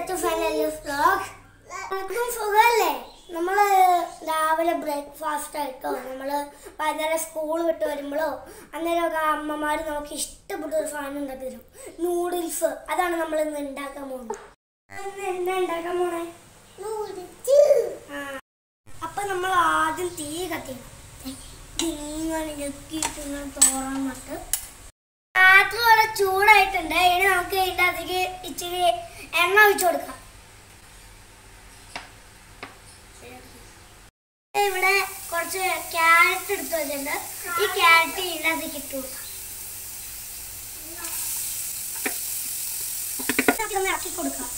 to final vlog നമുക്കും സുഖമല്ലേ നമ്മൾ രാവിലെ ബ്രേക്ക്ഫാസ്റ്റ് ആയിട്ടോ നമ്മൾ വൈകുന്നേരം സ്കൂൾ വിട്ട് വരുമ്പോഴോ അന്നേരമൊക്കെ അമ്മമാർ നമുക്ക് ഇഷ്ടപ്പെട്ട ഒരു സാധനം ഉണ്ടാക്കി തരും നൂഡിൽസ് അതാണ് നമ്മൾ ഇന്ന് ഉണ്ടാക്കാൻ പോകുന്നത് ഇന്ന് എന്താ ഉണ്ടാക്കാൻ പോണേ ആ അപ്പൊ നമ്മൾ ആദ്യം തീ കത്തിക്കണം ഇങ്ങനെ ഞെക്കിയിട്ട് ഇങ്ങനെ തോറാൻ നട്ട് പാത്രം ഇവിടെ ചൂടായിട്ടുണ്ട് ഇനി നമുക്ക് ഇതിൻ്റെ അകത്തേക്ക് ഇച്ചിരി എണ്ണ ഒഴിച്ചു കൊടുക്കാം ഇവിടെ കുറച്ച് ക്യാരറ്റ് എടുത്ത് വെച്ചിട്ടുണ്ട് ഈ ക്യാരറ്റ് ഇതിൻ്റെ അകത്തേക്ക് ഇട്ട് കൊടുക്കാം ഇതൊന്ന് ഇറക്കി കൊടുക്കാം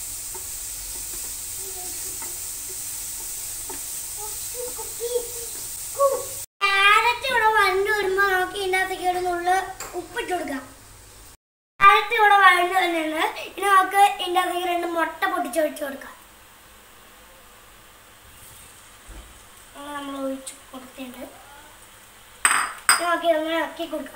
ക്യാരറ്റ് ഇവിടെ വഴണ്ട് വരുമ്പോൾ നമുക്ക് ഇതിൻ്റെ അകത്തേക്ക് ഒരു നുള്ളു ഉപ്പിട്ട് കൊടുക്കാം ക്യാരറ്റ് ഇവിടെ വഴണ്ട് വരുന്നുണ്ട് ഇനി നമുക്ക് ഇതിൻ്റെ അകത്തേക്ക് രണ്ട് മുട്ട പൊട്ടിച്ചൊഴിച്ച് കൊടുക്കാം അങ്ങനെ നമ്മൾ ഒഴിച്ച് കൊടുത്തിട്ടുണ്ട് ഇനി നമുക്ക് ഇതൊന്ന് ഇറക്കി കൊടുക്കാം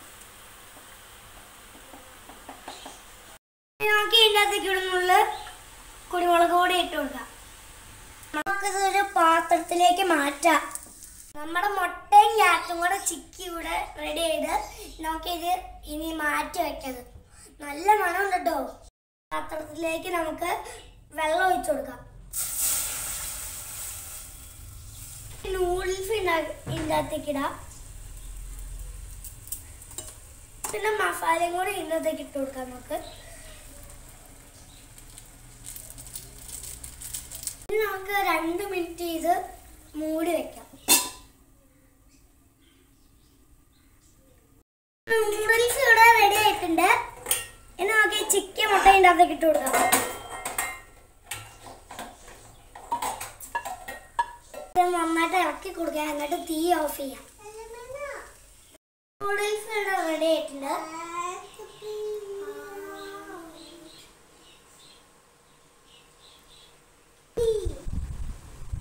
ഇനി നമുക്ക് ഇതിൻ്റെ അകത്തേക്ക് ഒരു നുള്ളു കുരുമുളക് പൊടി ഇട്ട് കൊടുക്കാം നമുക്കിത് ഒരു പാത്രത്തിലേക്ക് മാറ്റാം നമ്മുടെ മുട്ടയും ക്യാറ്റും കൂടെ ചിക്കി ഇവിടെ റെഡി ചെയ്ത് നമുക്കിത് ഇനി മാറ്റി വെക്കത് നല്ല മണം കേട്ടോ പാത്രത്തിലേക്ക് നമുക്ക് വെള്ളം ഒഴിച്ചു കൊടുക്കാം നൂഡിൽസ് ഇതിൻ്റെ അകത്തേക്ക് ഇടാം പിന്നെ മസാലയും കൂടെ ഇതിൻ്റെ അകത്തേക്ക് ഇട്ട് കൊടുക്കാം നമുക്ക് ഇനി നമുക്ക് രണ്ട് മിനിറ്റ് ഇത് മൂടി വെക്കാം നൂഡിൽസ് ഇവിടെ റെഡി ആയിട്ടുണ്ട് ഇനി നമുക്ക് ഈ ചിക്കൻ മുട്ട ഇതിൻ്റെ അകത്തേക്ക് ഇട്ട് കൊടുക്കാം ഇത് നന്നായിട്ട് ഇറക്കി കൊടുക്കാം എന്നിട്ട് തീ ഓഫ് ചെയ്യാം നൂഡിൽസ് ഇവിടെ റെഡി ആയിട്ടുണ്ട്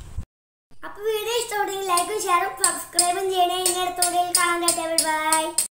അപ്പൊ വീഡിയോ ഇഷ്ടപ്പെടുമെങ്കിൽ ലൈക്കും ഷെയറും സബ്സ്ക്രൈബും ചെയ്യണേ ഇനി അടുത്ത വീഡിയോയിൽ കാണാൻ കേട്ടോ ബൈ